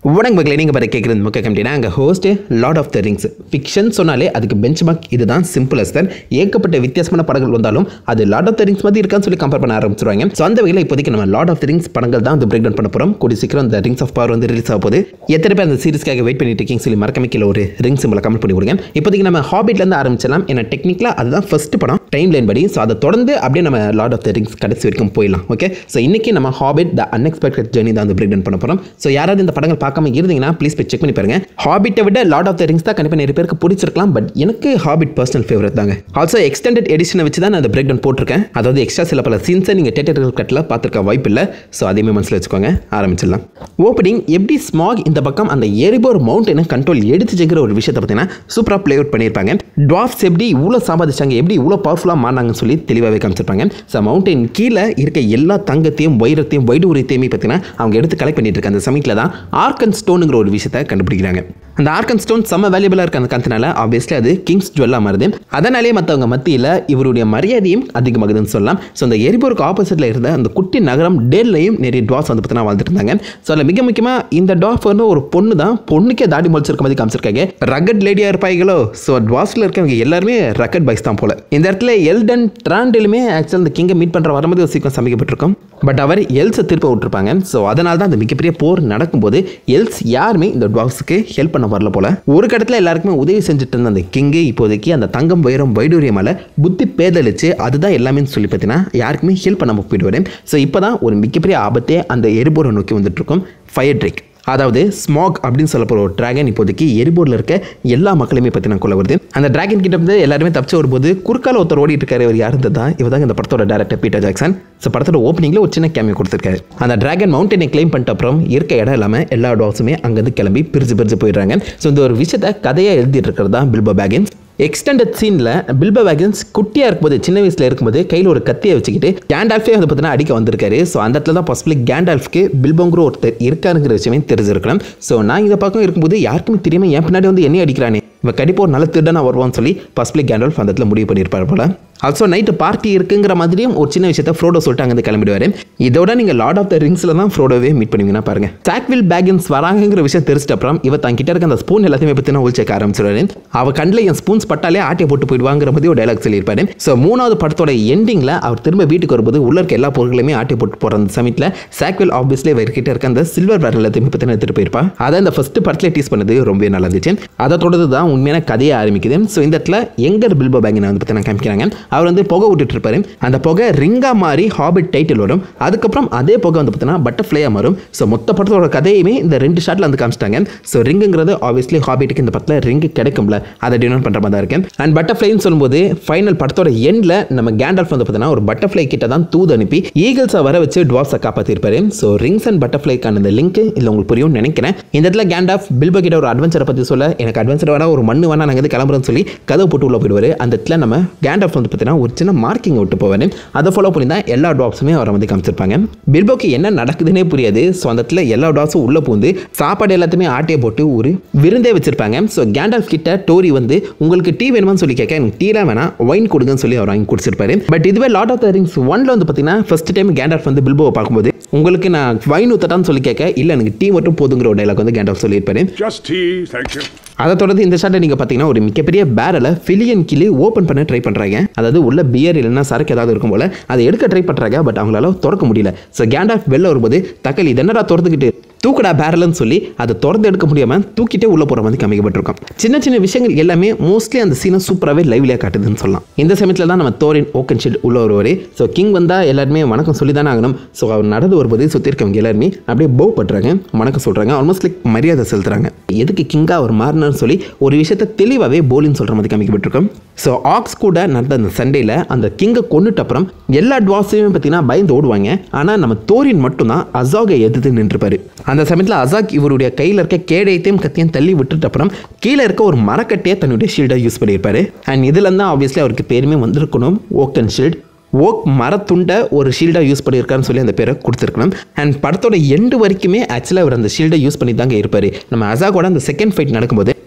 வணக்கம் மக்களே நீங்கள் பார்த்து கேட்குறது முக்கிய கமிட்டினா அங்கே host Lord of the Rings fiction சொன்னாலே அதுக்கு பெஞ்ச் மார்க் இதுதான் சிம்பிளஸ் தான் ஏகப்பட்ட வித்தியாசமான படங்கள் வந்தாலும் அது லார்ட் ஆஃப் த ரிங்ஸ் மாதிரி இருக்கான்னு சொல்லி கம்பேர் பண்ண ஆரம்பிச்சிருவாங்க ஸோ அந்த வகையில் இப்போதைக்கு நம்ம லார்ட் ஆஃப் த ரிங்ஸ் படங்கள் தான் வந்து பிரேக் டவுன் பண்ண போகிறோம் கூடி சீக்கிரம் அந்த ரிங்ஸ் ஆஃப் பவர் வந்து ரிலீஸ் ஆக போகுது எத்தனை பேர் அந்த சீரிஸ்க்காக வெயிட் பண்ணிட்டு இருக்கீங்க சொல்லி மறக்காம கீழே ஒரு ரிங் சிம்பிளை கமெண்ட் பண்ணி கொடுங்க இப்போதைக்கு நம்ம ஹாபிட்லேருந்து ஆரம்பிச்சலாம் ஏன்னா டெக்னிக்கலாக அதுதான் ஃபர்ஸ்ட் படம் டைம் லைன் படி ஸோ அதை தொடர்ந்து அப்படியே நம்ம லார்ட் ஆஃப் த ரிங்ஸ் கடைசி வரைக்கும் போயிடலாம் ஓகே ஸோ இன்னைக்கு நம்ம ஹாபிட் த அன்எக்ஸ்பெக்டட் ஜர்னி தான் வந்து பிரேக் டவுன் பண்ண போகிறோம் ஸோ யாராவது இந்த படங்கள் பார்க்காம இருந்தீங்கன்னா ப்ளீஸ் போய் செக் பண்ணி பாருங்க ஹாபிட்டை விட லார்ட் ஆஃப் த ரிங்ஸ் தான் கண்டிப்பாக நிறைய பேருக்கு பிடிச்சிருக்கலாம் பட் எனக்கு ஹாபிட் பர்சனல் ஃபேவரட் தாங்க ஆல்சோ எக்ஸ்டெண்டட் எடிஷனை வச்சு தான் நான் அந்த பிரேக் டவுன் போட்டிருக்கேன் அதாவது எக்ஸ்ட்ரா சில பல சீன்ஸை நீங்கள் தேட்டர்கள் கட்டில் பார்த்துருக்க வாய்ப்பு இல்லை ஸோ அதையுமே மனசில் வச்சுக்கோங்க ஆரம்பிச்சிடலாம் ஓப்பனிங் எப்படி ஸ்மாக் இந்த பக்கம் அந்த எரிபோர் மவுண்டனை கண்ட்ரோல் எடுத்துச்சுங்கிற ஒரு விஷயத்தை பார்த்தீங்கன்னா சூப்பராக ப்ளே அவுட் பண்ணியிருப்பாங்க டுவாஃப்ஸ் எப்படி இவ்வளோ சம்பாதிச்சாங்க எப்படி இவ்வளோ பவர்ஃபுல்லாக மாறினாங்கன்னு சொல்லி தெளிவாகவே காமிச்சிருப்பாங்க ஸோ மவுண்டன் கீழே இருக்க எல்லா தங்கத்தையும் வைரத்தையும் வைடூரியத்தையுமே பார்த்தீங்கன்னா அவங்க எடுத்து கலெக்ட் பண்ணிட்டு இருக்க அந்த சமயத்தில் தான் ஆர்கன் ஸ்டோனுங்கிற ஒரு விஷயத்தை கண்டுபிடிக்கிறாங்க அந்த ஆர்கன் ஸ்டோன் செம்ம வேல்யூபிளாக இருக்க அந்த காரணத்தினால ஆப்வியஸ்லி அது கிங்ஸ் ஜுவல்லாக மாறுது அதனாலே மற்றவங்க மத்தியில் இவருடைய மரியாதையும் அதிகமாகுதுன்னு சொல்லலாம் ஸோ அந்த எரிபோருக்கு ஆப்போசிட்டில் இருந்த அந்த குட்டி நகரம் டேல்லையும் நிறைய டாஸ் வந்து பார்த்தீங்கன்னா வாழ்ந்துட்டு இருந்தாங்க ஸோ அதில் மிக முக்கியமாக இந்த டாஃப் வந்து ஒரு பொண்ணு தான் பொண்ணுக்கே தாடி முளைச்சிருக்க மாதிரி காமிச்சிருக்காங்க ரகட் லேடியாக இருப்பாங்களோ ஸோ டாஸில் இருக்கவங்க எல்லாருமே ரகட் பைக்ஸ் தான் போல இந்த இடத்துல எல்டன் ட்ராண்டிலுமே ஆக்சுவல் அந்த கிங்கை மீட் பண்ணுற வரும்போது ஒரு சீக்கிரம் சமைக்கப்பட்டிருக்கும் பட் அவர் எல்ஸை திருப்ப விட்டுருப்பாங்க ஸோ அதனால தான் அந்த மிகப்பெரிய போர் நடக்கும்போது எல்ஸ் யாருமே இந்த டாக்ஸுக்கு ஹெல்ப் பண்ண வரல போல ஒரு கடத்தில் எல்லாருக்குமே உதவி செஞ்சுட்டு இருந்த அந்த கிங்கு இப்போதைக்கு அந்த தங்கம் வைரம் வைடூரியமால புத்தி பேதலிச்சு அதுதான் எல்லாமே சொல்லி பார்த்தீங்கன்னா யாருக்குமே ஹெல்ப் பண்ணாமல் போயிடுவார் ஸோ இப்போ தான் ஒரு மிகப்பெரிய ஆபத்தே அந்த எரிபோரை நோக்கி வந்துட்டு இருக்கும் ஃபயர் ட்ரிக் அதாவது ஸ்மாக் அப்படின்னு சொல்ல போகிற ஒரு டிராகன் இப்போதைக்கு எரிபோர்டில் இருக்க எல்லா மக்களையுமே பற்றி நான் கொள்ள வருது அந்த டிராகன் கிட்ட இருந்து எல்லாருமே தப்பிச்சு வரும்போது குறுக்கால ஒருத்தர் ஓடிட்டு இருக்காரு அவர் யார் தான் இவர் தான் இந்த படத்தோட டேரக்டர் பீட்டர் ஜாக்சன் ஸோ படத்தோட ஓப்பனிங்கில் ஒரு சின்ன கேமியோ கொடுத்துருக்காரு அந்த டிராகன் மவுண்டனை கிளைம் பண்ணிட்ட அப்புறம் இருக்க இடம் இல்லாமல் எல்லா டாக்ஸுமே அங்கேருந்து கிளம்பி பிரிச்சு பிரிச்சு போயிடுறாங்க ஸோ இந்த ஒரு விஷயத்தை கதையாக எழுதிட்டு இருக்கிறது தான் பில்போ பேகின்ஸ் எக்ஸ்டெண்டட் சீனில் பில்போ வேகன்ஸ் குட்டியாக இருக்கும்போது சின்ன வயசில் இருக்கும்போது கையில் ஒரு கத்தியை வச்சுக்கிட்டு கேண்டால்ஃபே வந்து பார்த்தீங்கன்னா அடிக்க வந்திருக்காரு ஸோ அந்த இடத்துல தான் பாசிபிளி கேண்டால்ஃப்க்கு பில்போங்கிற ஒருத்தர் இருக்காருங்கிற விஷயமே தெரிஞ்சிருக்கலாம் ஸோ நான் இந்த பக்கம் இருக்கும்போது யாருக்குமே தெரியாமல் என் பின்னாடி வந்து என்ன அடிக்கிறானே இவன் கண்டிப்பாக ஒரு நல்ல திருடனா வருவான்னு சொல்லி பாசிபிளி கேண்டால்ஃப் அந்த இடத்துல முடிவு பண்ணியிருப்பார் போல ஆல்சோ நைட்டு பார்ட்டி இருக்குங்கிற மாதிரியும் ஒரு சின்ன விஷயத்த ஃப்ரோடோ சொல்லிட்டு அங்கே கிளம்பிடுவார் இதோட நீங்கள் லார்ட் ஆஃப் த ரிங்ஸில் தான் ஃப்ரோடோவே மீட் பண்ணுவீங்கன்னா பாருங்க சாக்வில் பேகின்ஸ் வராங்கிற விஷயம் தெரிஞ்சிட்ட அப்புறம் இவ தான் கிட்ட இருக்க அந்த ஸ்பூன் எல்லாத்தையுமே பற்றி நான் உள்ச்சேக்க ஆரம்பிச்சிருவாரு அவ கண்ணில் என் ஸ்பூன்ஸ் பட்டாலே ஆட்டியை போட்டு போயிடுவாங்கிற மாதிரி ஒரு டைலாக் சொல்லியிருப்பாரு ஸோ மூணாவது படத்தோட எண்டிங்கில் அவர் திரும்ப வீட்டுக்கு வரும்போது உள்ள இருக்க எல்லா பொருட்களையுமே ஆட்டி போட்டு போகிற அந்த சமயத்தில் சாக்வில் ஆப்வியஸ்லி இவர்கிட்ட இருக்க அந்த சில்வர் பேரல் எல்லாத்தையுமே பற்றி எடுத்துகிட்டு போயிருப்பா அதை இந்த ஃபர்ஸ்ட் படத்தில் டீஸ் பண்ணது ரொம்பவே நல்லா இருந்துச்சு அதை தொடர்ந்து தான் உண்மையான கதையை ஆரம்பிக்குது ஸோ இந்த இடத்துல எங்கர் பில்போ பேங்கினை வந்து பற்றி நான் காமிக்கிறாங்க அவர் வந்து புகை விட்டுட்டு இருப்பாரு அந்த புகை ரிங்கா மாறி ஹாபிட் டைட்டில் வரும் அதுக்கப்புறம் அதே புகை வந்து பார்த்தீங்கன்னா பட்டர்ஃப்ளையாக மாறும் ஸோ மொத்த படத்தோட கதையுமே இந்த ரெண்டு ஷாட்டில் வந்து காமிச்சிட்டாங்க ஸோ ரிங்குங்கிறது ஆப்வியஸ்லி ஹாபிட்டுக்கு இந்த படத்தில் ரிங்கு கிடைக்கும்ல அதை டினோட் பண்ணுற மாதிரி தான் இருக்கு அண்ட் பட்டர்ஃப்ளைன்னு சொல்லும்போது ஃபைனல் படத்தோட எண்டில் நம்ம கேண்டல்ஃப் வந்து பார்த்தீங்கன்னா ஒரு பட்டர்ஃப்ளை கிட்ட தான் தூது அனுப்பி ஈகிள்ஸை வர வச்சு டுவாப்ஸை காப்பாற்றிருப்பாரு ஸோ ரிங்ஸ் அண்ட் பட்டர்ஃப்ளைக்கான இந்த லிங்க் இல்லை உங்களுக்கு புரியும் நினைக்கிறேன் இந்த இடத்துல கேண்டாஃப் பில்போ கிட்ட ஒரு அட்வென்ச்சரை பற்றி சொல்ல எனக்கு அட்வென்ச்சர் வேணா ஒரு மண்ணு வேணா நாங்கள் வந்து கிளம்புறோன்னு சொல்லி கதவு போட்டு உள்ள போயிடுவார் அந்த இடத்துல நம்ம கேண்டாஃப் வந்து பார்த்தீங்கன்னா ஒரு சின்ன மார்க்கிங் விட்டு போவார் அதை ஃபாலோ பண்ணி தான் எல்லா டாப்ஸுமே அவரை வந்து காமிச்சிருப்பாங்க பில்போக்கு என்ன நடக்குதுன்னே புரியாது ஸோ அந்த இடத்துல எல்லா டாப்ஸும் உள்ளே பூந்து சாப்பாடு எல்லாத்தையுமே ஆட்டையை போட்டு ஒரு விருந்தே வச்சிருப்பாங்க ஸோ கேண்டால்ஃப் கிட்ட டோரி வந்து உங்களுக்கு டீ வேணுமான்னு சொல்லி கேட்க எனக்கு டீலாம் வேணாம் ஒயின் கொடுங்கன்னு சொல்லி அவர் வாங்கி குடிச்சிருப்பாரு பட் இதுவே லாட் ஆஃப் த ரிங்ஸ் ஒன்ல வந்து பார்த்தீங்கன்னா ஃபர்ஸ்ட் டைம் கேண்டால்ஃப் வந்து பில்போவை பார்க்கும்போது உங்களுக்கு நான் வைன் ஊத்தட்டான்னு சொல்லி கேட்க இல்லை எனக்கு டீ மட்டும் போதுங்கிற ஒரு டைலாக் வந்து கேண்டால்ஃப் சொல்லியிருப்பாரு Just tea, thank you. அதை தொடர்ந்து இந்த ஷாட்டை நீங்கள் பார்த்தீங்கன்னா ஒரு மிகப்பெரிய பேரலை ஃபிலியன் கிளி ஓப்பன் பண்ண ட்ரை பண்ணுறாங்க அதாவது உள்ள பியர் இல்லைன்னா சரக்கு ஏதாவது இருக்கும் போல அதை எடுக்க ட்ரை பண்ணுறாங்க பட் அவங்களால திறக்க முடியல ஸோ கேண்டாஃப் வெளில வரும்போது தக்காளி இது என்னடா திறந்துக்கிட்டு தூக்கடா பேரல்னு சொல்லி அதை திறந்து எடுக்க முடியாமல் தூக்கிட்டே உள்ள போகிற மாதிரி காமிக்கப்பட்டிருக்கும் சின்ன சின்ன விஷயங்கள் எல்லாமே மோஸ்ட்லி அந்த சீனை சூப்பராகவே லைவ்லியாக காட்டுதுன்னு சொல்லலாம் இந்த சமயத்தில் தான் நம்ம தோரின் ஓக்கன் ஷீல்ட் உள்ள வருவார் ஸோ கிங் வந்தால் எல்லாருமே வணக்கம் சொல்லி தானே ஆகணும் ஸோ அவர் நடந்து வரும்போது சுற்றி இருக்கவங்க எல்லாருமே அப்படியே போ பட்டுறாங்க வணக்கம் சொல்கிறாங்க ஆல்மோஸ்ட் லைக் மரியாதை செலுத்துறாங்க எதுக்கு கிங்காக அவர் மாறினார்னு சொல்லி ஒரு விஷயத்தை தெளிவாகவே போலின்னு சொல்கிற மாதிரி காமிக்கப்பட்டிருக்கும் ஸோ ஆக்ஸ் கூட நடந்த அந்த சண்டேல அந்த கிங்கை கொண்டுட்ட அப்புறம் எல்லா டுவாஸையுமே பார்த்தீங்கன்னா பயந்து ஓடுவாங்க ஆனால் நம்ம தோரின் மட்டும்தான் அசாகை எதிர்த்து நின்றுப்பாரு அந்த சமயத்தில் அசாக் இவருடைய கையில் இருக்க கேடயத்தையும் கத்தியும் தள்ளி விட்டுட்டு அப்புறம் கீழே இருக்க ஒரு மரக்கட்டையை தன்னுடைய ஷீல்டாக யூஸ் பண்ணியிருப்பாரு அண்ட் இதில் தான் ஆப்வியஸ்லி அவருக்கு பேருமே வந்திருக்கணும் ஓக்கன் ஷீல்ட் ஓக் மரத்துண்டை ஒரு ஷீல்டாக யூஸ் பண்ணியிருக்காருன்னு சொல்லி அந்த பேரை கொடுத்துருக்கணும் அண்ட் படத்தோட எண்டு வரைக்குமே ஆக்சுவலாக அவர் அந்த ஷீல்டை யூஸ் பண்ணி தாங்க இருப்பார் நம்ம அசாகோட அந்த செகண்ட் ஃபைட் நடக்கும்போது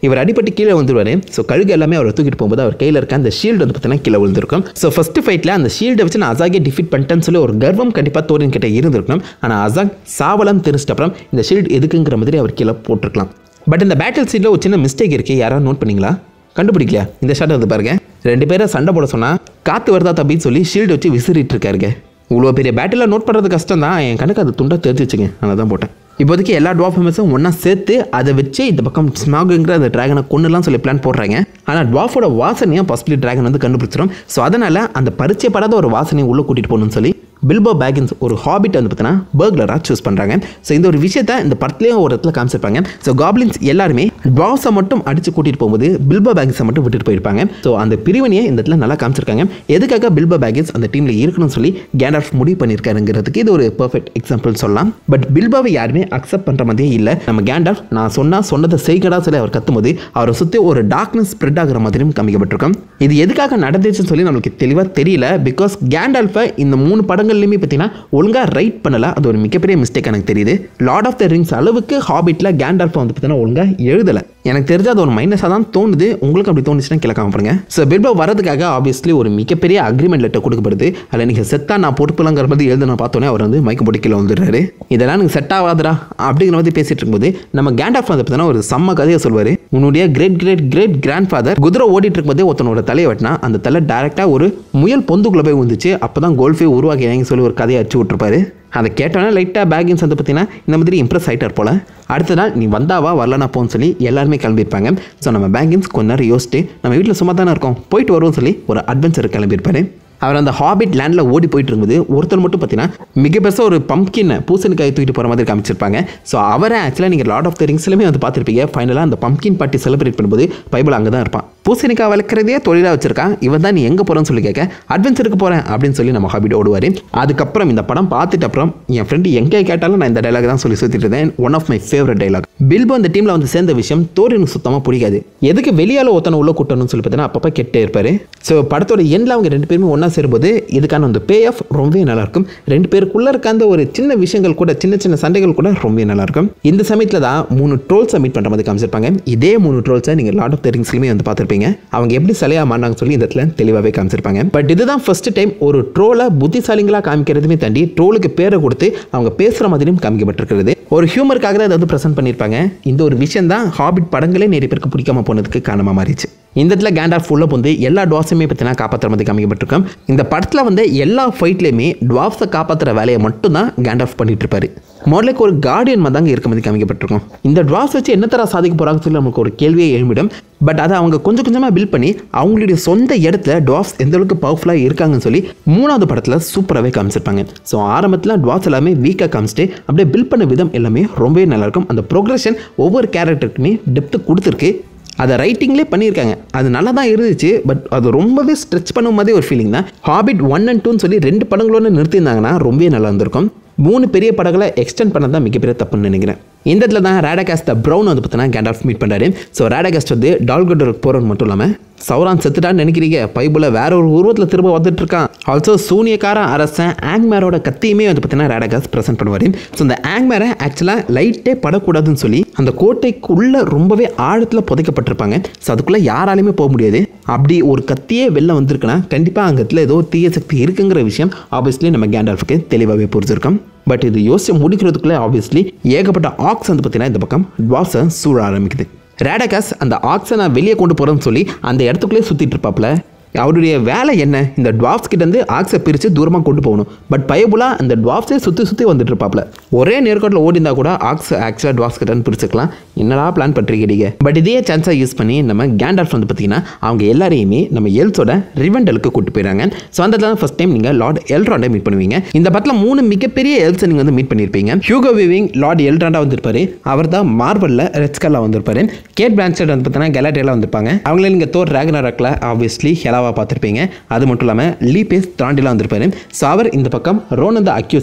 இவர் அடிபட்டு கீழே வந்துருவாரு ஸோ கழுகு எல்லாமே அவரை தூக்கிட்டு போகும்போது அவர் கையில் இருக்க அந்த ஷீல்டு வந்து பார்த்தீங்கன்னா கீழே விழுந்திருக்கும் ஸோ ஃபர்ஸ்ட் ஃபைட்டில் அந்த ஷீல்டை வச்சு நான் அசாகே டிஃபீட் பண்ணிட்டேன்னு சொல்லி ஒரு கர்வம் கண்டிப்பாக தோரின் கிட்ட இருந்திருக்கணும் ஆனால் அசாக் சாவலம் தெரிஞ்சிட்ட அப்புறம் இந்த ஷீல்டு எதுக்குங்கிற மாதிரி அவர் கீழே போட்டிருக்கலாம் பட் இந்த பேட்டில் சீட்டில் ஒரு சின்ன மிஸ்டேக் இருக்குது யாராவது நோட் பண்ணீங்களா கண்டுபிடிக்கலையா இந்த ஷாட் வந்து பாருங்க ரெண்டு பேரை சண்டை போட சொன்னால் காற்று வருதா தப்பின்னு சொல்லி ஷீல்டு வச்சு விசிறிட்டு இருக்காருங்க இவ்வளோ பெரிய பேட்டில் நோட் பண்ணுறது கஷ்டம் தான் என் கணக்கு அது துண்டாக தெரிஞ்சிச்சுங்க அதனால தான் போட்டேன் இப்போதைக்கு எல்லா டுவாஃப் மெம்பர்ஸும் ஒன்றா சேர்த்து அதை வச்சு இந்த பக்கம் ஸ்மாகுங்கிற அந்த ட்ராகனை கொண்டுலாம் சொல்லி பிளான் போடுறாங்க ஆனால் டுவாஃபோட வாசனையாக பாசிபிளி ட்ராகன் வந்து கண்டுபிடிச்சிடும் ஸோ அதனால் அந்த பரிச்சயப்படாத ஒரு வாசனையை உள்ளே கூட்டிகிட்டு போகணும்னு சொல்லி பில்போ பேகின்ஸ் ஒரு ஹாபிட் வந்து பார்த்தீங்கன்னா பர்க்லராக சூஸ் பண்ணுறாங்க ஸோ இந்த ஒரு விஷயத்த இந்த படத்துலேயும் ஒரு இடத்துல காமிச்சிருப்பாங்க ஸோ காப்ளின்ஸ் எல்லாருமே டுவாஸை மட்டும் அடித்து கூட்டிகிட்டு போகும்போது பில்போ பேகின்ஸை மட்டும் விட்டுட்டு போயிருப்பாங்க ஸோ அந்த பிரிவினையை இந்த இடத்துல நல்லா காமிச்சிருக்காங்க எதுக்காக பில்போ பேகின்ஸ் அந்த டீமில் இருக்கணும்னு சொல்லி கேண்டாஃப் முடிவு பண்ணியிருக்காருங்கிறதுக்கு இது ஒரு பெர்ஃபெக்ட் எக்ஸாம்பிள் சொல்லலாம் பட் பில்பாவை யாருமே அக்செப்ட் பண்ணுற மாதிரியே இல்லை நம்ம கேண்டாஃப் நான் சொன்னால் சொன்னதை செய்கடா சொல்லி அவர் கத்தும்போது அவரை சுற்றி ஒரு டார்க்னஸ் ஸ்ப்ரெட் ஆகிற மாதிரியும் காமிக்கப்பட்டிருக்கும் இது எதுக்காக நடந்துச்சுன்னு சொல்லி நம்மளுக்கு தெளிவாக தெரியல பிகாஸ் கேண்டால்ஃபை இந்த மூணு படங்கள்லையுமே பார்த்தீங்கன்னா ஒழுங்காக ரைட் பண்ணல அது ஒரு மிகப்பெரிய மிஸ்டேக் எனக்கு தெரியுது லார்ட் ஆஃப் த ரிங்ஸ் அளவுக்கு ஹாபிட்டில் கேண்டால்ஃபை வந்து பார்த்தீங்கன்னா ஒழுங்காக எழுதலை எனக்கு தெரிஞ்சு அது ஒரு மைனஸாக தான் தோணுது உங்களுக்கு அப்படி தோணுச்சுன்னா கீழே காமிப்பாங்க ஸோ பில்போ வரதுக்காக ஆப்வியஸ்லி ஒரு மிகப்பெரிய அக்ரிமெண்ட் லெட்டர் கொடுக்கப்படுது அதில் நீங்கள் செத்தா நான் பொறுப்புலங்கிற மாதிரி எழுதுன பார்த்தோன்னே அவர் வந்து மயக்க போட்டு கீழே வந்துடுறாரு இதெல்லாம் எனக்கு செட் ஆகாதுடா அப்படிங்கிற மாதிரி பேசிட்டு இருக்கும்போது நம்ம கேண்டாஃப் வந்து பார்த்தீங்கன்னா ஒரு செம்ம கதையை சொல்வார் உன்னுடைய great great great grandfather குதிரை ஓடிட்டு இருக்கும்போதே ஒருத்தனோட தலையை வெட்டினா அந்த தலை டேரெக்டாக ஒரு முயல் பொந்துக்குள்ளே போய் வந்துச்சு அப்போ தான் கோல்ஃபே உருவாக்கினாங்கன்னு சொல்லி ஒரு கதையை அடிச்சு விட்டுருப்பாரு அதை கேட்டோன்னே லைட்டாக பேக்கின்ஸ் வந்து பார்த்தீங்கன்னா இந்த மாதிரி இம்ப்ரெஸ் ஆகிட்டார் போல் அடுத்த நாள் நீ வந்தாவா வரலனா போன்னு சொல்லி எல்லாருமே கிளம்பியிருப்பாங்க ஸோ நம்ம பேங்கின்ஸ் கொஞ்ச நேரம் யோசிச்சு நம்ம வீட்டில் சும்மா தானே இருக்கோம் போயிட்டு வருவோம்னு சொல்லி ஒரு அட்வென்ச்சர் கிளம்பியிருப்பாரு அவர் அந்த ஹாபிட் லேண்டில் ஓடி போயிட்டு இருக்கும்போது ஒருத்தர் மட்டும் பார்த்தீங்கன்னா மிக பெருசாக ஒரு பம்ப்கின் பூசணிக்காய் தூக்கிட்டு போகிற மாதிரி காமிச்சிருப்பாங்க ஸோ அவரை ஆக்சுவலாக நீங்கள் லார்ட் ஆஃப் த ரிங்ஸ்லையுமே வந்து பார்த்துருப்பீங்க ஃபைனலாக அந்த பம்ப்கின் பார்ட்டி செலிப்ரேட் பண்ணும்போது பைபிள் அங்கே தான் இருப்பான் பூசணிக்காய் வளர்க்குறதே தொழிலாக வச்சிருக்கான் இவன் தான் நீ எங்கே போகிறேன்னு சொல்லி கேட்க அட்வென்ச்சருக்கு போகிறேன் அப்படின்னு சொல்லி நம்ம ஹாபிட் ஓடுவார் அதுக்கப்புறம் இந்த படம் பார்த்துட்டு அப்புறம் என் ஃப்ரெண்டு எங்கே கேட்டாலும் நான் இந்த டைலாக் தான் சொல்லி சுற்றிட்டு இருந்தேன் one of my favourite dialogue Bilbo இந்த டீமில் வந்து சேர்ந்த விஷயம் தோரினுக்கு சுத்தமாக பிடிக்காது எதுக்கு வெளியால் ஒருத்தனை உள்ள கூட்டணும்னு சொல்லி பார்த்தீங்கன்னா அப்பப்போ கெட்டே இருப்பார் ஸோ படத்தோட எண்டில் அவங்க ரெண்டு பேருமே ஒன்றா சேரும்போது இதுக்கான அந்த பே ஆஃப் ரொம்பவே நல்லாயிருக்கும் ரெண்டு பேருக்குள்ளே இருக்க அந்த ஒரு சின்ன விஷயங்கள் கூட சின்ன சின்ன சண்டைகள் கூட ரொம்பவே நல்லாயிருக்கும் இந்த சமயத்தில் தான் மூணு ட்ரோல்ஸை மீட் பண்ணுற மாதிரி காமிச்சிருப்பாங்க இதே மூணு ட்ரோல்ஸை நீங்கள் லார்ட் ஆஃப் த ரிங்ஸ்லையுமே வந்து பார்த்துருப்பீங்க அவங்க எப்படி சிலையாக மாறினாங்க சொல்லி இந்த இடத்துல தெளிவாகவே காமிச்சிருப்பாங்க பட் இதுதான் ஃபர்ஸ்ட் டைம் ஒரு ட்ரோலை புத்திசாலிங்களாக காமிக்கிறதுமே தாண்டி ட்ரோலுக்கு பேரை கொடுத்து அவங்க பேசுகிற மாதிரியும் காமிக்கப்பட்டிருக்கிறது ஒரு ஹியூமருக்காக தான் இதை வந்து ப்ரெசென்ட் பண்ணியிருப்பாங்க இந்த ஒரு விஷயம் தான் ஹாபிட் படங்களே நிறைய பேருக்கு பிடிக்காம போனதுக்கு காரணமாக மாறிச்சு இந்த இடத்துல கேண்டார் ஃபுல்லாக வந்து எல்லா டுவாப்ஸுமே பார்த்தீங்கன்னா காப்பாற்றுற மாதிரி காமிக்கப்பட்டிருக்கோம் இந்த படத்தில் வந்து எல்லா ஃபைட்லேயுமே டுவாப்ஸை காப்பாற்றுற வேலையை மட்டும்தான் கேண்டாஃப் பண்ணிட்டு இருப்பாரு மோர்லைக்கு ஒரு கார்டியன் மாதிரி தாங்க இருக்க மாதிரி காமிக்கப்பட்டிருக்கும் இந்த டுவாப்ஸ் வச்சு என்ன தர சாதிக்க போகிறாங்கன்னு சொல்லி நமக்கு ஒரு கேள்வியே எழுமிடும் பட் அதை அவங்க கொஞ்சம் கொஞ்சமாக பில்ட் பண்ணி அவங்களுடைய சொந்த இடத்துல டுவாப்ஸ் எந்த அளவுக்கு பவர்ஃபுல்லாக இருக்காங்கன்னு சொல்லி மூணாவது படத்தில் சூப்பராகவே காமிச்சிருப்பாங்க ஸோ ஆரம்பத்தில் டுவாப்ஸ் எல்லாமே வீக்காக காமிச்சிட்டு அப்படியே பில்ட் பண்ண விதம் எல்லாமே ரொம்பவே நல்லாயிருக்கும் அந்த ப்ரோக்ரஷன் ஒவ்வொரு கேரக்டருக்குமே டெப்த்து கொடுத்துருக்கு அதை ரைட்டிங்லேயே பண்ணியிருக்காங்க அது நல்லா தான் இருந்துச்சு பட் அது ரொம்பவே ஸ்ட்ரெச் பண்ணும் மாதிரி ஒரு ஃபீலிங் தான் ஹாபிட் ஒன் அண்ட் டூன்னு சொல்லி ரெண்டு படங்களோட நிறுத்தியிருந்தாங்கன்னா ரொம்பவே நல்லா இருந்திருக்கும் மூணு பெரிய படங்களை எக்ஸ்டெண்ட் பண்ண தான் மிகப்பெரிய தப்புன்னு நினைக்கிறேன் இந்த இடத்துல தான் ரேடகாஸ்ட் த ப்ரௌன் வந்து பார்த்தீங்கன்னா கேண்டாஃப் மீட் பண்ணுறாரு ஸோ ரேடகாஸ்ட் வந்து டால்கோட்டருக்கு போகிறது மட்டும் இல்லாமல் சௌரான் செத்துட்டான்னு நினைக்கிறீங்க பைபிள வேற ஒரு உருவத்தில் திரும்ப வந்துட்டு இருக்கான் ஆல்சோ சூனியக்கார அரசன் ஆங்மேரோட கத்தியுமே வந்து பார்த்தீங்கன்னா ரேடகாஸ் ப்ரெசென்ட் பண்ணுவார் ஸோ இந்த ஆங்மேரை ஆக்சுவலாக லைட்டே படக்கூடாதுன்னு சொல்லி அந்த கோட்டைக்குள்ளே ரொம்பவே ஆழத்தில் புதைக்கப்பட்டிருப்பாங்க ஸோ அதுக்குள்ளே யாராலையுமே போக முடியாது அப்படி ஒரு கத்தியே வெளில வந்திருக்குன்னா கண்டிப்பாக அங்கத்தில் ஏதோ தீய சக்தி இருக்குங்கிற விஷயம் ஆப்வியஸ்லி நம்ம கேண்டால்ஃபுக்கு தெளிவாகவே புரிஞ்சிருக்கோம் பட் இது யோசிச்சு முடிக்கிறதுக்குள்ளே ஆப்வியஸ்லி ஏகப்பட்ட ஆக்ஸ் வந்து பார்த்தீங்கன்னா இந்த பக்கம் டுவாப்ஸை சூழ ஆரம்பிக்குது ரேடகாஸ் அந்த ஆக்ஸை நான் வெளியே கொண்டு போகிறேன்னு சொல்லி அந்த இடத்துக்குள்ளே சுற்றிட்டு இருப்பாப்புல அவருடைய வேலை என்ன இந்த டுவாப்ஸ் கிட்டேருந்து ஆக்ஸை பிரித்து தூரமாக கொண்டு போகணும் பட் பயபுலா அந்த டுவாப்ஸே சுற்றி சுற்றி வந்துட்டு இருப்பாப்ல ஒரே நேர்கோட்டில் ஓடி இருந்தால் கூட ஆக்ஸ் ஆக்சுவலாக டுவாப்ஸ் கிட்டேருந்து பிரிச்சுக்கலாம் என்னடா பிளான் பண்ணிருக்கீங்க பட் இதே சான்ஸாக யூஸ் பண்ணி நம்ம கேண்டால்ஃப் வந்து பார்த்தீங்கன்னா அவங்க எல்லாரையுமே நம்ம எல்ஸோட ரிவெண்டலுக்கு கூட்டு போயிறாங்க ஸோ அந்த தான் ஃபஸ்ட் டைம் நீங்கள் லார்ட் எல்ராண்டை மீட் பண்ணுவீங்க இந்த படத்தில் மூணு மிகப்பெரிய எல்ஸை நீங்கள் வந்து மீட் பண்ணியிருப்பீங்க ஹியூகோ விவிங் லார்ட் எல்ராண்டா வந்திருப்பாரு அவர் தான் மார்பலில் ரெட்ஸ்கல்லாக வந்திருப்பாரு கேட் பிரான்ஸ்டட் வந்து பார்த்தீங்கன்னா கெலாட்டியெல்லாம் வந்திருப்பாங்க அவங்களே நீங்கள் தோர் ரேகனரக்கில் ஆப்வியஸ்லி ஹெலாவாக பார்த்துருப்பீங்க அது மட்டும் இல்லாமல் லீபேஸ் தாண்டிலாம் வந்திருப்பாரு ஸோ அவர் இந்த பக்கம் ரோனந்த அக்யூசரா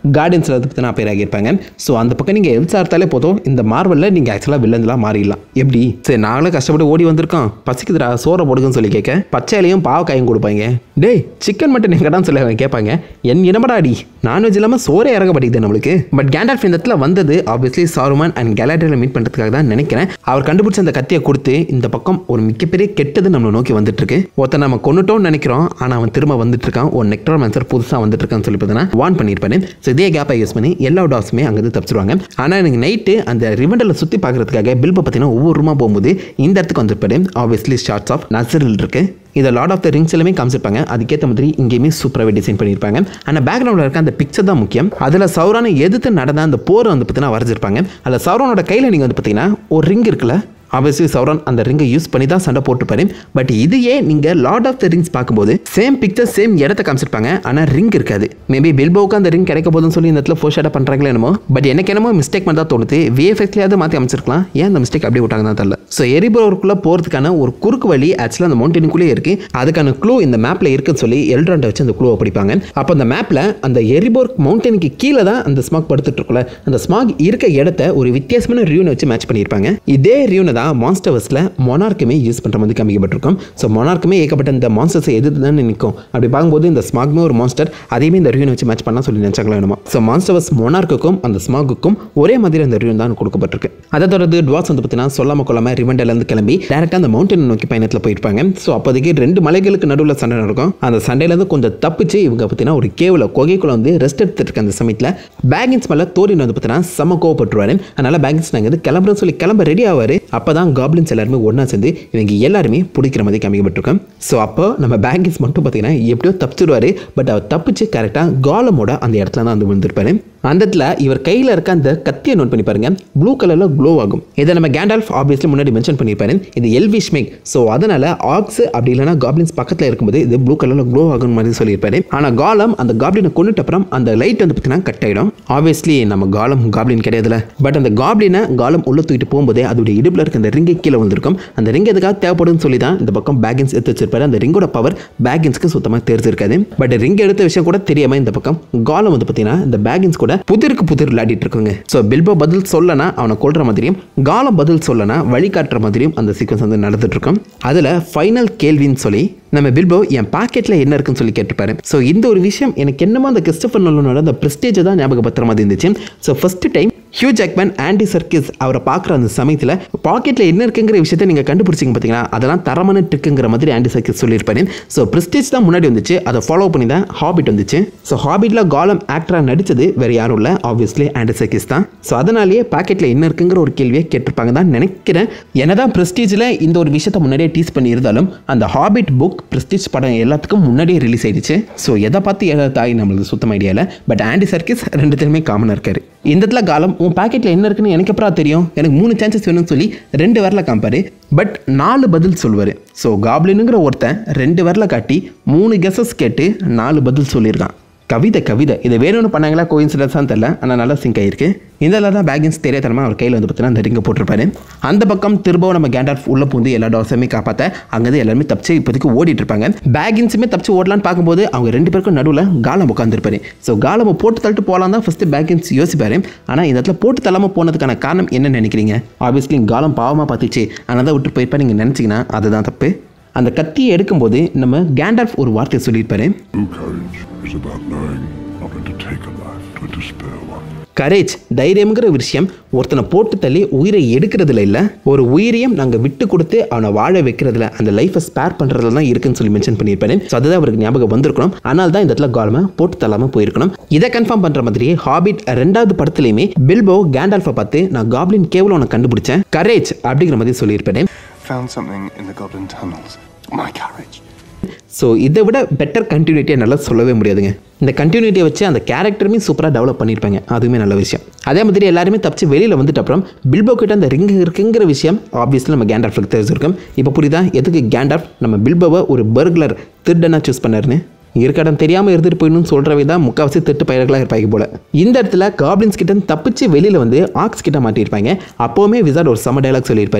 கார்டியன்ஸில் வந்து பார்த்தீங்கன்னா அப்பேர் ஆகியிருப்பாங்க ஸோ அந்த பக்கம் நீங்கள் எல்சா எடுத்தாலே போதும் இந்த மார்வலில் நீங்கள் ஆக்சுவலாக வில்லன்லாம் மாறிடலாம் எப்படி சரி நாங்களும் கஷ்டப்பட்டு ஓடி வந்திருக்கோம் பசிக்குதுடா சோறை போடுங்கன்னு சொல்லி கேட்க பச்சையிலையும் பாவக்காயும் கொடுப்பாங்க டேய் சிக்கன் மட்டன் எங்கடான்னு சொல்லி அவங்க கேட்பாங்க என் இனமடாடி நான்வெஜ் இல்லாமல் சோறே இறங்க படிக்குது நம்மளுக்கு பட் கேண்டால்ஃப் இந்த இடத்துல வந்தது ஆப்வியஸ்லி சாருமான் அண்ட் கேலாட்டியில் மீட் பண்ணுறதுக்காக தான் நினைக்கிறேன் அவர் கண்டுபிடிச்ச அந்த கத்தியை கொடுத்து இந்த பக்கம் ஒரு மிகப்பெரிய கெட்டது நம்மளை நோக்கி வந்துட்டு இருக்கு ஒருத்தன் நம்ம கொண்டுட்டோம்னு நினைக்கிறோம் ஆனால் அவன் திரும்ப வந்துட்டு இருக்கான் ஒரு நெக்ட்ரோமான்சர் புதுசாக வந்துட்டு இருக்கான்னு சொல்லி பார்த்தீங்கன்னா வார்ன் பண்ணியிருப்பாரு ஸோ இதே கேப்பை யூஸ் பண்ணி எல்லா டாக்ஸுமே அங்கேருந்து தப்பிச்சிருவாங்க ஆனால் எனக்கு நைட்டு அந்த ரிவண்டலில் சுற்றி பார்க்கறதுக்காக பில்பை பார்த்தீங்கன்னா ஒவ்வொரு ரூமா போகும்போது இந்த இடத்துக்கு வந்திருப்பாரு ஆப்வியஸ்லி ஷார்ட்ஸ் ஆஃப் நசரில் இருக்கு இதை லார்ட் ஆஃப் த ரிங்ஸ் எல்லாமே காமிச்சிருப்பாங்க அதுக்கேற்ற மாதிரி இங்கேயுமே சூப்பராகவே டிசைன் பண்ணியிருப்பாங்க ஆனால் பேக்ரவுண்டில் இருக்க அந்த பிக்சர் தான் முக்கியம் அதில் சௌரானை எதிர்த்து நடந்த அந்த போரை வந்து பார்த்தீங்கன்னா வரைஞ்சிருப்பாங்க அதில் சௌரானோட கையில் நீங்கள் வந்து பார்த்தீங்கன்னா ஒரு ரிங் இருக்குல்ல ஆப்வியஸ்லி சௌரான் அந்த ரிங்கை யூஸ் பண்ணி தான் சண்டை போட்டுப்பாரு பட் இதையே நீங்கள் லார்ட் ஆஃப் த ரிங்ஸ் பார்க்கும்போது சேம் பிக்சர் சேம் இடத்த காமிச்சிருப்பாங்க ஆனால் ரிங் இருக்காது மேபி பில்போவுக்கு அந்த ரிங் கிடைக்க போதுன்னு சொல்லி இந்த இடத்துல ஃபோர் ஷேட்டாக பண்ணுறாங்களே என்னமோ பட் எனக்கு என்னமோ மிஸ்டேக் பண்ணி தான் தோணுது விஎஃப்எக்ஸ்லேயாவது மாற்றி அமைச்சிருக்கலாம் ஏன் அந்த மிஸ்டேக் அப்படியே விட்டாங்க தான் தெரியல ஸோ எரிபோருக்குள்ளே போகிறதுக்கான ஒரு குறுக்கு வழி ஆக்சுவலாக அந்த மவுண்டனுக்குள்ளே இருக்குது அதுக்கான க்ளூ இந்த மேப்பில் இருக்குன்னு சொல்லி எல்ட்ராண்டை வச்சு அந்த க்ளூவை படிப்பாங்க அப்போ அந்த மேப்பில் அந்த எரிபோர் மவுண்டனுக்கு கீழே தான் அந்த ஸ்மாக் படுத்துட்டு இருக்குல்ல அந்த ஸ்மாக் இருக்க இடத்த ஒரு வித்தியாசமான ரியூனை வச்சு மேட்ச் பண்ணியிருப்பாங்க இதே ரியூனை தான் மான்ஸ்டர்ஸில் மொனார்க்குமே யூஸ் பண்ணுற மாதிரி காமிக்கப்பட்டிருக்கும் ஸோ மொனார்க்குமே ஏகப்பட்ட இந்த மான்ஸ்டர்ஸை எதிர்த்து தான் நிற்கும் அப்படி பார்க்கும்போது இந்த ஸ்மாக்மே ஒரு மான்ஸ்டர் அதையுமே இந்த ரியூனை வச்சு மேட்ச் பண்ணலாம் சொல்லி நினச்சாங்களோ என்னமோ ஸோ மான்ஸ்டர்ஸ் மொனார்க்குக்கும் அந்த ஸ்மாகுக்கும் ஒரே மாதிரி அந்த ரியூன் தான் கொடுக்கப்பட்டிருக்கு அதை தொடர்ந்து டுவாஸ் வந்து பார்த்தீங்கன்னா சொல்லாம கொள்ளாம ரிவண்டலேருந்து கிளம்பி டேரெக்டாக அந்த மவுண்டன் நோக்கி பயணத்தில் போயிருப்பாங்க ஸோ அப்போதைக்கு ரெண்டு மலைகளுக்கு நடுவில் சண்டை நடக்கும் அந்த சண்டையிலேருந்து கொஞ்சம் தப்பிச்சு இவங்க பார்த்தீங்கன்னா ஒரு கேவில் குகைக்குள்ள வந்து ரெஸ்ட் எடுத்துட்டு இருக்க அந்த சமயத்தில் பேகின்ஸ் மேலே தோரின் வந்து பார்த்தீங்கன்னா செம கோவப்பட்டுருவாரு அதனால பேகின்ஸ் நாங்கள் வந்து கிளம்புறேன்னு சொல்லி கிளம்ப ரெடி ஆவார் அப்போ தான் காப்ளின்ஸ் எல்லாருமே ஒன்றா சேர்ந்து இவங்க எல்லாருமே பிடிக்கிற மாதிரி காமிக்கப்பட்டிருக்கோம் ஸோ அப்போ நம்ம பேங்கின்ஸ் மட்டும் பார்த்தீங்கன்னா எப்படியோ தப்பிச்சிருவாரு பட் அவர் தப்பிச்சு கரெக்டாக காலமோட அந்த இடத்துல தான் வந்து விழுந்திருப்பாரு அந்த இடத்துல இவர் கையில் இருக்க அந்த கத்தியை நோட் பண்ணி பாருங்க ப்ளூ கலரில் க்ளோ ஆகும் இதை நம்ம கேண்டால்ஃப் ஆப்வியஸ்லி முன்னாடி மென்ஷன் பண்ணியிருப்பாரு இது எல்விஷ் மேக் ஸோ அதனால ஆக்ஸ் அப்படி இல்லைனா காப்ளின்ஸ் பக்கத்தில் இருக்கும்போது இது ப்ளூ கலரில் க்ளோ ஆகும் மாதிரி சொல்லியிருப்பாரு ஆனால் காலம் அந்த காப்ளினை கொண்டுட்ட அப்புறம் அந்த லைட் வந்து பார்த்தீங்கன்னா கட் ஆகிடும் ஆப்வியஸ்லி நம்ம காலம் காப்ளின் கிடையாதுல பட் அந்த காப்ளினை காலம் உள்ள தூக்கிட்டு போகும்போதே அதோட இடுப்பில் இருக்க அந்த ரிங்கை கீழே வந்திருக்கும் அந்த ரிங் எதுக்காக தேவைப்படும்னு சொல்லி தான் இந்த பக்கம் பேகின்ஸ் எடுத்து வச்சிருப்பாரு அந்த ரிங்கோட பவர் பேகின்ஸ்க்கு சுத்தமாக தெரிஞ்சிருக்காது பட் ரிங் எடுத்த விஷயம் கூட தெரியாம இந்த பக்கம் காலம் வந்து பார்த்தீங்கன்னா இந்த பேகின்ஸ் கூட புதிருக்கு புதிர் விளையாடிட்டு இருக்குங்க ஸோ பில்போ பதில் சொல்லனா அவனை கொல்ற மாதிரியும் காலம் பதில் சொல்லனா வழிகாட்டுற மாதிரியும் அந்த சீக்வன்ஸ் வந்து நடந்துட்டு இருக்கும் அதில் ஃபைனல் கேள்வின்னு சொல்லி நம்ம பில்போ என் பாக்கெட்டில் என்ன இருக்குன்னு சொல்லி கேட்டுப்பாரு ஸோ இந்த ஒரு விஷயம் எனக்கு என்னமோ அந்த கிறிஸ்டபர் நோலனோட அந்த ப்ரெஸ்டேஜை தான் ஞாபகப்படுத்துற மாதிரி இருந்துச்சு so first time Hugh Jackman Andy Serkis அவரை பார்க்குற அந்த சமயத்தில் பாக்கெட்டில் என்ன இருக்குங்கிற விஷயத்தை நீங்கள் கண்டுபிடிச்சிங்க பார்த்தீங்களா அதெல்லாம் தரமான ட்ரிக்குங்கிற மாதிரி ஆண்டி சர்க்கிஸ் சொல்லியிருப்பாரு ஸோ ப்ரெஸ்டேஜ் தான் முன்னாடி வந்துச்சு அதை ஃபாலோ பண்ணி தான் ஹாபிட் வந்துச்சு ஸோ ஹாபிட்டில் காலம் ஆக்டராக நடித்தது வேறு யாரும் இல்லை ஆப்வியஸ்லி ஆண்டி சர்க்கிஸ் தான் ஸோ அதனாலேயே பாக்கெட்டில் என்ன இருக்குங்கிற ஒரு கேள்வியை கேட்டிருப்பாங்க தான் நினைக்கிறேன் என்னதான் ப்ரெஸ்டீஜில் இந்த ஒரு விஷயத்தை முன்னாடியே டீஸ் பண்ணியிருந்தாலும் அந்த ஹாபிட் புக் ப்ரெஸ்டீஜ் படம் எல்லாத்துக்கும் முன்னாடியே ரிலீஸ் ஆயிடுச்சு ஸோ எதை பார்த்து எதை தாய் நம்மளுக்கு சுத்தம் ஐடியா இல்லை பட் ஆண்டி சர்க்கிஸ் ரெண்டுத்துலையுமே காமனாக இருக்காரு இந்த இடத்துல காலம் உன் பாக்கெட்டில் என்ன இருக்குன்னு எனக்கு அப்புறம் தெரியும் எனக்கு மூணு சான்சஸ் வேணும்னு சொல்லி ரெண்டு வரல காம்பாரு பட் நாலு பதில் சொல்லுவார் ஸோ காப்ளினுங்கிற ஒருத்தன் ரெண்டு வரல காட்டி மூணு கெஸஸ் கேட்டு நாலு பதில் சொல்லியிருக்கான் கவிதை கவிதை இதை வேணும்னு பண்ணாங்களா கோயின்சிடன்ஸான்னு தெரில ஆனால் நல்லா சிங்க் ஆயிருக்கு இதில் தான் பேகின்ஸ் தெரியாதனமா அவர் கையில் வந்து பார்த்தீங்கன்னா அந்த ரிங்கை போட்டிருப்பாரு அந்த பக்கம் திரும்பவும் நம்ம கேண்டார்ஃப் உள்ள பூந்து எல்லா டாக்ஸுமே காப்பாற்ற அங்கேருந்து எல்லாருமே தப்பிச்சு இப்போதைக்கு ஓடிட்டு இருப்பாங்க பேகின்ஸுமே தப்பிச்சு ஓடலான்னு பார்க்கும்போது அவங்க ரெண்டு பேருக்கும் நடுவில் காலம் உட்காந்துருப்பாரு ஸோ காலம் போட்டு தள்ளிட்டு போகலாம் தான் ஃபஸ்ட்டு பேகின்ஸ் யோசிப்பாரு ஆனால் இந்த இடத்துல போட்டு தள்ளாமல் போனதுக்கான காரணம் என்னன்னு நினைக்கிறீங்க ஆப்வியஸ்லி காலம் பாவமாக பார்த்துச்சு ஆனால் தான் விட்டு போயிருப்பா நீங்கள் நினச்சிங்கன்னா அதுதான் தப்பு அந்த கத்தியை எடுக்கும்போது நம்ம கேண்டார்ஃப் ஒரு வார்த்தை சொல்லியிருப்பாரு True courage is about knowing not when to take a life, but to spare one. Courage தைரியம்ங்கிற விஷயம் ஒருத்தனை போட்டு தள்ளி உயிரை எடுக்கிறதுல இல்லை ஒரு உயிரையும் நாங்கள் விட்டு கொடுத்து அவனை வாழ வைக்கிறதுல அந்த லைஃப்பை ஸ்பேர் பண்ணுறதுல தான் இருக்குன்னு சொல்லி மென்ஷன் பண்ணியிருப்பாரு ஸோ அதுதான் அவருக்கு ஞாபகம் வந்திருக்கணும் ஆனால் தான் இந்த இடத்துல காலமை போட்டு தள்ளாமல் போயிருக்கணும் இதை கன்ஃபார்ம் பண்ணுற மாதிரியே ஹாபிட் ரெண்டாவது படத்துலையுமே பில்போ கேண்டால்ஃபை பார்த்து நான் காப்ளின் கேவலம் உனக்கு கண்டுபிடிச்சேன் கரேஜ் அப்படிங்கிற மாதிரி சொல்லியிருப்பாரு Found something in the goblin tunnels. My courage. So இதை விட பெட்டர் கண்டினியூட்டியை நல்லா சொல்லவே முடியாதுங்க இந்த கண்டினியூட்டியை வச்சு அந்த கேரக்டருமே சூப்பராக டெவலப் பண்ணியிருப்பாங்க அதுவுமே நல்ல விஷயம் அதே மாதிரி எல்லாருமே தப்பிச்சு வெளியில் வந்துட்ட அப்புறம் பில்போ கிட்ட அந்த ரிங் இருக்குங்கிற விஷயம் ஆப்வியஸ்லி நம்ம கேண்டார்ஃபுக்கு தெரிஞ்சிருக்கும் இப்போ புரியுதா எதுக்கு கேண்டார்ஃப் நம்ம பில்போவை ஒரு பர்குலர் திருடனாக சூஸ் பண்ணாருன்னு இருக்கடம் தெரியாமல் இருந்துட்டு போயிடணும்னு சொல்கிறவே தான் முக்கால்வாசி திட்டு பயிர்களாக இருப்பாங்க போல இந்த இடத்துல காப்ளின்ஸ் கிட்ட இருந்து தப்பிச்சு வெளியில் வந்து ஆக்ஸ் கிட்ட மாட்டியிருப்பாங்க அப்போவுமே விசாட் ஒரு சம டைலாக் சொல்லியிருப்பாரு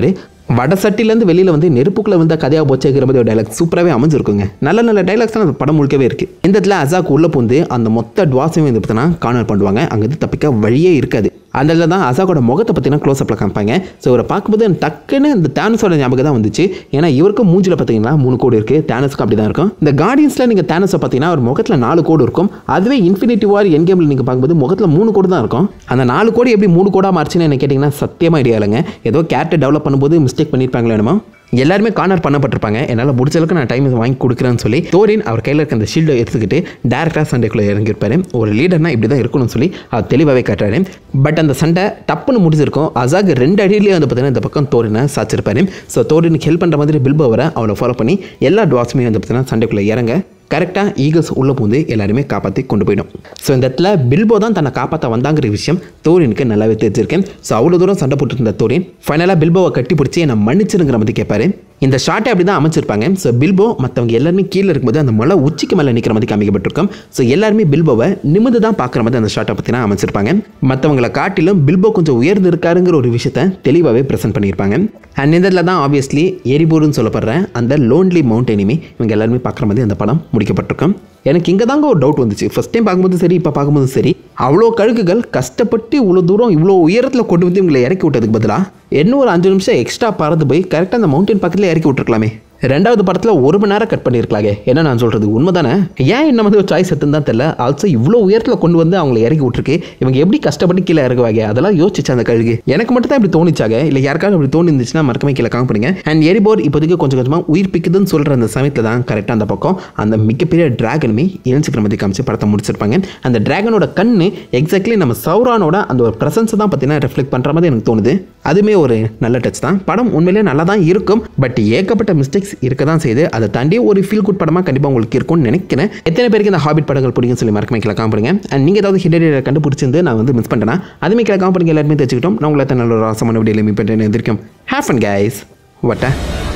வட சட்டிலேருந்து வெளியில் வந்து நெருப்புக்குள்ள வந்த கதையாக போச்சேங்கிற மாதிரி ஒரு டைலாக் சூப்பராகவே அமைஞ்சிருக்குங்க நல்ல நல்ல டைலாக்ஸ் தான் அந்த படம் முழுக்கவே இருக்கு இந்த இடத்துல அசாக் உள்ள பூந்து அந்த மொத்த டுவாஸையும் வந்து பார்த்தீங்கன்னா கார்னர் பண்ணுவாங்க அங்கேருந்து தப்பிக்க வழியே இருக்காது அந்த இடத்துல தான் அசாக்கோட முகத்தை பார்த்தீங்கன்னா க்ளோஸ் அப்பில் காமிப்பாங்க ஸோ இவரை பார்க்கும்போது எனக்கு டக்குன்னு இந்த தேனஸோட ஞாபகம் தான் வந்துச்சு ஏன்னா இவருக்கும் மூஞ்சில் பார்த்தீங்கன்னா மூணு கோடு இருக்குது தேனஸுக்கும் அப்படி தான் இருக்கும் இந்த கார்டியன்ஸில் நீங்கள் தேனஸை பார்த்தீங்கன்னா ஒரு முகத்தில் நாலு கோடு இருக்கும் அதுவே இன்ஃபினிட்டி வார் என் கேமில் நீங்கள் பார்க்கும்போது முகத்தில் மூணு கோடு தான் இருக்கும் அந்த நாலு கோடு எப்படி மூணு கோடாக மாறிச்சுன்னு என்ன கேட்டிங்கன்னா சத்தியமாக ஐடியா இல்லைங்க ஏதோ கேரக்டர் டெவலப் பண்ணும்போது மிஸ்டேக் பண்ணியிருப்பாங்களே என்னமோ எல்லாருமே கார்னர் பண்ணப்பட்டிருப்பாங்க என்னால் முடிச்ச அளவுக்கு நான் டைம் வாங்கி கொடுக்குறேன்னு சொல்லி தோரின் அவர் கையில் இருக்க அந்த ஷீல்டை எடுத்துக்கிட்டு டேரக்டாக சண்டைக்குள்ளே இறங்கியிருப்பாரு ஒரு லீடர்னா இப்படி தான் இருக்கணும்னு சொல்லி அவர் தெளிவாகவே காட்டுறாரு பட் அந்த சண்டை டப்புன்னு முடிஞ்சிருக்கும் அசாக் ரெண்டு அடியிலேயே வந்து பார்த்தீங்கன்னா இந்த பக்கம் தோரினை சாச்சிருப்பாரு ஸோ தோரினுக்கு ஹெல்ப் பண்ணுற மாதிரி பில்போ வர அவளை ஃபாலோ பண்ணி எல்லா டுவாஸுமே வந்து பார்த்தீங்கன்னா சண்டைக்குள்ளே இறங்க கரெக்டாக ஈகிள்ஸ் உள்ளே பூந்து எல்லாருமே காப்பாற்றி கொண்டு போயிடும் ஸோ இந்த இடத்துல பில்போ தான் தன்னை காப்பாற்ற வந்தாங்கிற விஷயம் தோரினுக்கு நல்லாவே தெரிஞ்சிருக்கேன் ஸோ அவ்வளோ தூரம் சண்டை போட்டுட்டு இருந்த தோரின் ஃபைனலாக பில்போவை கட்டி பிடிச்சி என்னை மன்னிச்சிருங்கிற மாதிரி கேட்பாரு இந்த ஷார்ட்டை அப்படி தான் அமைச்சிருப்பாங்க ஸோ பில்போ மற்றவங்க எல்லாருமே கீழே இருக்கும்போது அந்த மலை உச்சிக்கு மேலே நிற்கிற மாதிரி காமிக்கப்பட்டிருக்கும் ஸோ எல்லாருமே பில்போவை நிமிந்து தான் பார்க்குற மாதிரி அந்த ஷார்ட்டை பற்றினா அமைச்சிருப்பாங்க மற்றவங்களை காட்டிலும் பில்போ கொஞ்சம் உயர்ந்து இருக்காருங்கிற ஒரு விஷயத்தை தெளிவாகவே ப்ரெசென்ட் பண்ணியிருப்பாங்க அண்ட் இந்த இடத்துல தான் ஆப்வியஸ்லி எரிபூருன்னு சொல்லப்படுற அந்த லோன்லி மவுண்ட் எனிமி இவங்க எல்லாருமே பார்க்குற மாதிரி அந்த படம் முடிக்கப்பட்டிருக்கும் எனக்கு இங்கே தாங்க ஒரு டவுட் வந்துச்சு ஃபஸ்ட் டைம் பார்க்கும்போது சரி இப்போ பார்க்கும்போது சரி அவ்வளோ கழுகுகள் கஷ்டப்பட்டு இவ்வளோ தூரம் இவ்வளோ உயரத்தில் கொண்டு வந்து இவங்களை இறக்கி விட்டதுக்கு பதிலாக இன்னும் ஒரு அஞ்சு நிமிஷம் எக்ஸ்ட்ரா பறந்து போய் கரெக்டாக அந்த மவுண்டன் பக்கத்தில் இறக்கி விட்டுருக்கலாமே ரெண்டாவது படத்தில் ஒரு மணி நேரம் கட் பண்ணியிருக்கலாங்க என்ன நான் சொல்கிறது உண்மைதானே ஏன் என்ன வந்து ஒரு சாய்ஸ் எடுத்துன்னு தான் தெரியல ஆல்சோ இவ்வளோ உயரத்தில் கொண்டு வந்து அவங்களை இறக்கி விட்டுருக்கு இவங்க எப்படி கஷ்டப்பட்டு கீழே இறங்குவாங்க அதெல்லாம் யோசிச்சு அந்த கழுகு எனக்கு மட்டும் தான் இப்படி தோணிச்சாங்க இல்லை யாருக்காவது அப்படி தோணி இருந்துச்சுன்னா மறக்கமே கீழே காம பண்ணுங்க அண்ட் எரிபோர் இப்போதைக்கு கொஞ்சம் கொஞ்சமாக உயிர் பிக்குதுன்னு சொல்கிற அந்த சமயத்தில் தான் கரெக்டாக அந்த பக்கம் அந்த மிகப்பெரிய டிராகனுமே இணைச்சிக்கிற மாதிரி காமிச்சு படத்தை முடிச்சிருப்பாங்க அந்த டிராகனோட கண்ணு எக்ஸாக்ட்லி நம்ம சௌரானோட அந்த ஒரு ப்ரெசன்ஸை தான் பார்த்தீங்கன்னா ரெஃப்ளெக்ட் பண்ணுற மாதிரி எனக்கு தோணுது அதுவுமே ஒரு நல்ல டச் தான் படம் உண்மையிலேயே நல்லா தான் இருக்கும் பட் ஏகப்பட்ட மிஸ்டேக்ஸ் இருக்க தான் செய்யுது அதை தாண்டி ஒரு ஃபீல் குட் படமாக கண்டிப்பாக உங்களுக்கு இருக்கும்னு நினைக்கிறேன் எத்தனை பேருக்கு இந்த ஹாபிட் படங்கள் பிடிக்கும்னு சொல்லி மறக்காம கீழே காமிப்படுங்க அண்ட் நீங்கள் ஏதாவது ஹிடரி கண்டுபிடிச்சிருந்து நான் வந்து மிஸ் பண்ணிட்டேன்னா அதுமே கீழே காமிப்படுங்க எல்லாருமே தெரிஞ்சுக்கிட்டோம் நான் உங்களை நல்ல ஒரு ஆசமான வீடியோ மீட் பண்ணுறேன் எந்திரிக்கும் ஹேஃப் அண்ட் கைஸ் வட்டா